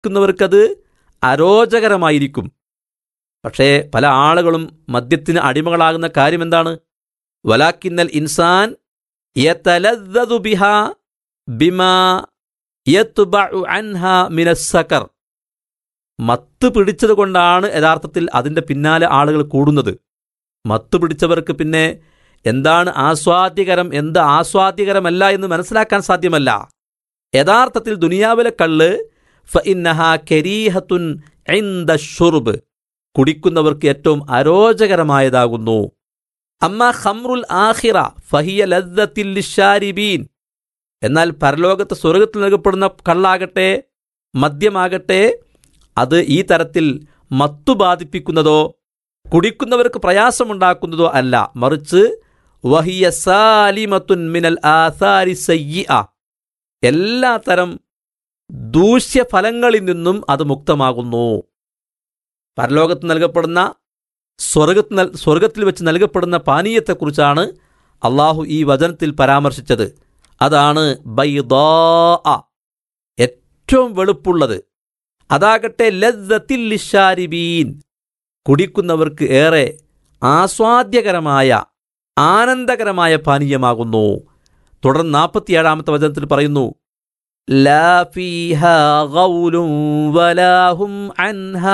കുടിക്കുന്നവർക്കത് അരോചകരമായിരിക്കും പക്ഷേ പല ആളുകളും മദ്യത്തിന് അടിമകളാകുന്ന കാര്യം എന്താണ് വലാക്കിന്നൽ ഇൻസാൻ യതലദ്ദദു ബിഹാ ബിമാ യത്ബഉ അൻഹാ മിനസ്സകർ മത്ത് പിടിച്ചത് കൊണ്ടാണ് യഥാർത്ഥത്തിൽ അതിൻ്റെ പിന്നാലെ ആളുകൾ കൂടുന്നത് മത്ത് പിടിച്ചവർക്ക് പിന്നെ എന്താണ് ആസ്വാദ്യകരം എന്ത് ആസ്വാദ്യകരമല്ല എന്ന് മനസ്സിലാക്കാൻ സാധ്യമല്ല യഥാർത്ഥത്തിൽ ദുനിയാവിലെ കള്ള് ഫഇന്നഹ കരീഹത്തുൻ ഇൻദ ഷുർബ് കുടിക്കുന്നവർക്ക് ഏറ്റവും അരോചകരമായതാകുന്നു അമ്മ ഖംറുൽ ആഖിറ ഫഹിയ ലദ്ദത്തിൽ ലിഷാരിബീൻ എന്നാൽ പരലോകത്ത് സ്വർഗത്തിൽ നൽകപ്പെടുന്ന കള്ളാകട്ടെ മദ്യമാകട്ടെ അത് ഈ തരത്തിൽ മത്തു ബാധിപ്പിക്കുന്നതോ കുടിക്കുന്നവർക്ക് പ്രയാസമുണ്ടാക്കുന്നതോ അല്ല മറിച്ച് വഹിയ സാലിമത്തുൻ മിനൽ ആസാരി സയ്യിഅ എല്ലാ തരം ദൂഷ്യഫലങ്ങളിൽ നിന്നും അത് മുക്തമാകുന്നു പരലോകത്ത് നൽകപ്പെടുന്ന സ്വർഗത്ത് നൽ സ്വർഗത്തിൽ വെച്ച് നൽകപ്പെടുന്ന പാനീയത്തെക്കുറിച്ചാണ് അള്ളാഹു ഈ വചനത്തിൽ പരാമർശിച്ചത് അതാണ് ബൈദാ ഏറ്റവും വെളുപ്പുള്ളത് അതാകട്ടെ ലദ്ദത്തിൽ ലിഷാരിബീൻ കുടിക്കുന്നവർക്ക് ഏറെ ആസ്വാദ്യകരമായ ആനന്ദകരമായ പാനീയമാകുന്നു തുടർന്ന് നാൽപ്പത്തിയേഴാമത്തെ വചനത്തിൽ പറയുന്നു ലാ ഫീഹാ ഗൗലും വലാ ഹും അൻഹാ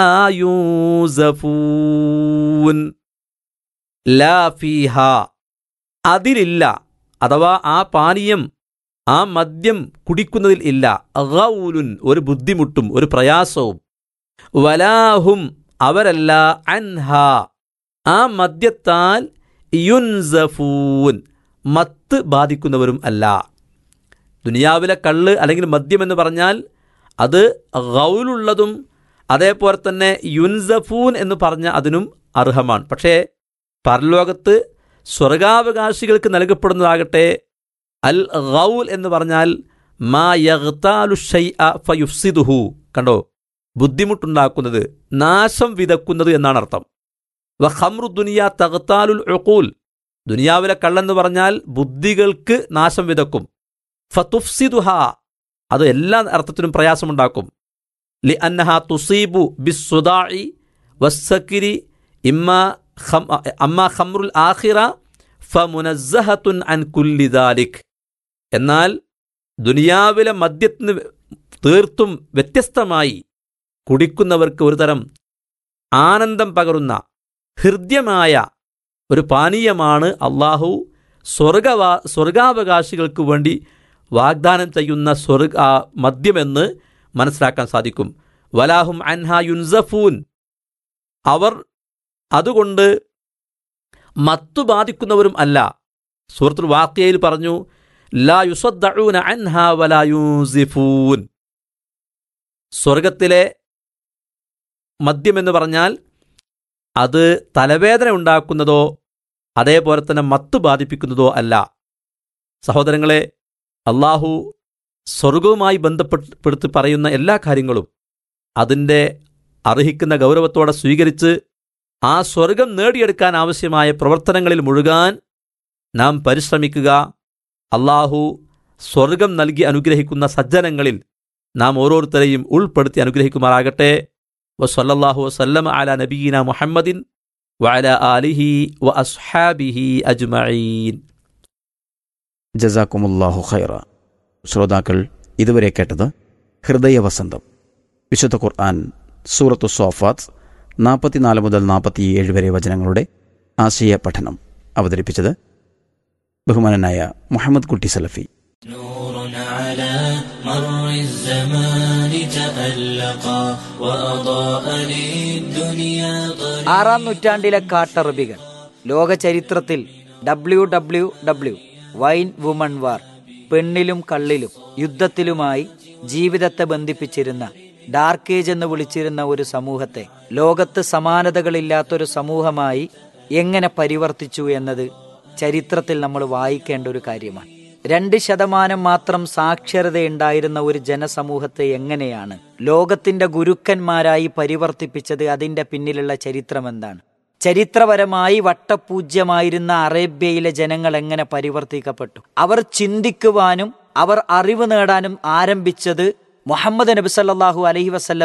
യൂസഫൂൻ ലാ ഫീഹാ അതിലില്ല അഥവാ ആ പാനീയം ആ മദ്യം കുടിക്കുന്നതിൽ ഇല്ല ഗൗലുൻ ഒരു ബുദ്ധിമുട്ടും ഒരു പ്രയാസവും വലാഹും അവരല്ല അൻഹ ആ മദ്യത്താൽ യുൻസഫൂൻ മത്ത് ബാധിക്കുന്നവരും അല്ല ദുനിയാവിലെ കള്ള് അല്ലെങ്കിൽ മദ്യം എന്ന് പറഞ്ഞാൽ അത് ഗൗലുള്ളതും അതേപോലെ തന്നെ യുൻസഫൂൻ എന്ന് പറഞ്ഞ അതിനും അർഹമാണ് പക്ഷേ പരലോകത്ത് സ്വർഗാവകാശികൾക്ക് നൽകപ്പെടുന്നതാകട്ടെ അൽ ഗൗൽ എന്ന് പറഞ്ഞാൽ മാ യഗ്താലു ഷൈഅ ഫയുഫ്സിദുഹു കണ്ടോ ബുദ്ധിമുട്ടുണ്ടാക്കുന്നത് നാശം വിതക്കുന്നത് എന്നാണ് അർത്ഥം വ ഖംറു ദുനിയ തഗ്താലുൽ ഉഖൂൽ ദുനിയാവിലെ കള്ളെന്ന് പറഞ്ഞാൽ ബുദ്ധികൾക്ക് നാശം വിതക്കും ഫതുഫ്സിദുഹ അത് എല്ലാ അർത്ഥത്തിനും പ്രയാസമുണ്ടാക്കും ലി അന്നഹ തുസീബു ബിസ്സുദാഇ വസ്സക്കിരി ഇമ്മ ഖം അമ്മ ഖംറുൽ ആഖിറ ഫമുനസ്സഹത്തുൻ അൻ കുല്ലി ദാലിക് എന്നാൽ ദുനിയാവിലെ മദ്യത്തിന് തീർത്തും വ്യത്യസ്തമായി കുടിക്കുന്നവർക്ക് ഒരുതരം ആനന്ദം പകരുന്ന ഹൃദ്യമായ ഒരു പാനീയമാണ് അള്ളാഹു സ്വർഗവാ സ്വർഗാവകാശികൾക്ക് വേണ്ടി വാഗ്ദാനം ചെയ്യുന്ന സ്വർഗ ആ മദ്യമെന്ന് മനസ്സിലാക്കാൻ സാധിക്കും വലാഹും അൻഹ യുൻസഫൂൻ അവർ അതുകൊണ്ട് മത്തു ബാധിക്കുന്നവരും അല്ല സൂറത്തുൽ വാക്യയിൽ പറഞ്ഞു ലാ യുസദ്ദഊന അൻഹ വലാ യൂസിഫൂൻ സ്വർഗത്തിലെ മദ്യമെന്ന് പറഞ്ഞാൽ അത് തലവേദന ഉണ്ടാക്കുന്നതോ അതേപോലെ തന്നെ മത്ത് ബാധിപ്പിക്കുന്നതോ അല്ല സഹോദരങ്ങളെ അള്ളാഹു സ്വർഗവുമായി ബന്ധപ്പെടുത്തി പറയുന്ന എല്ലാ കാര്യങ്ങളും അതിൻ്റെ അർഹിക്കുന്ന ഗൗരവത്തോടെ സ്വീകരിച്ച് ആ സ്വർഗം നേടിയെടുക്കാൻ ആവശ്യമായ പ്രവർത്തനങ്ങളിൽ മുഴുകാൻ നാം പരിശ്രമിക്കുക അള്ളാഹു സ്വർഗം നൽകി അനുഗ്രഹിക്കുന്ന സജ്ജനങ്ങളിൽ നാം ഓരോരുത്തരെയും ഉൾപ്പെടുത്തി അനുഗ്രഹിക്കുമാറാകട്ടെ വസല്ലല്ലാഹു വസല്ലം അല നബീന മുഹമ്മദിൻ വഅല ആലിഹി വ അസ്ഹാബിഹി അജ്മഈൻ ജസാക്കുമുല്ലാഹു ഖൈറ ശ്രോതാക്കൾ ഇതുവരെ കേട്ടത് ഹൃദയവസന്തം വിശുദ്ധ ഖുർആൻ സൂറത്തു സോഫാത്ത് നാൽപ്പത്തിനാല് മുതൽ നാൽപ്പത്തിയേഴ് വരെ വചനങ്ങളുടെ ആശയ പഠനം അവതരിപ്പിച്ചത് ബഹുമാനനായ മുഹമ്മദ് കുട്ടി സലഫി نور على مر الزمان تألقا وأضاء للدنيا طريقا ആറാം നൂറ്റാണ്ടിലെ കാട്ടറബികൾ ലോക ചരിത്രത്തിൽ W W W wine woman war പെണ്ണിലും കള്ളിലും യുദ്ധത്തിലുമായി ജീവിതത്തെ ബന്ധിപ്പിച്ചിരുന്ന ഡാർക്ക് ഏജ് എന്ന് വിളിച്ചിരുന്ന ഒരു സമൂഹത്തെ ലോകത്ത് സമാനതകളില്ലാത്തൊരു സമൂഹമായി എങ്ങനെ പരിവർത്തിച്ചു എന്നത് ചരിത്രത്തിൽ നമ്മൾ വായിക്കേണ്ട ഒരു കാര്യമാണ് രണ്ട് ശതമാനം മാത്രം സാക്ഷരതയുണ്ടായിരുന്ന ഒരു ജനസമൂഹത്തെ എങ്ങനെയാണ് ലോകത്തിന്റെ ഗുരുക്കന്മാരായി പരിവർത്തിപ്പിച്ചത് അതിന്റെ പിന്നിലുള്ള ചരിത്രം എന്താണ് ചരിത്രപരമായി വട്ടപൂജ്യമായിരുന്ന അറേബ്യയിലെ ജനങ്ങൾ എങ്ങനെ പരിവർത്തിക്കപ്പെട്ടു അവർ ചിന്തിക്കുവാനും അവർ അറിവ് നേടാനും ആരംഭിച്ചത് മുഹമ്മദ് നബി സല്ലല്ലാഹു അലൈഹി വസല്ലം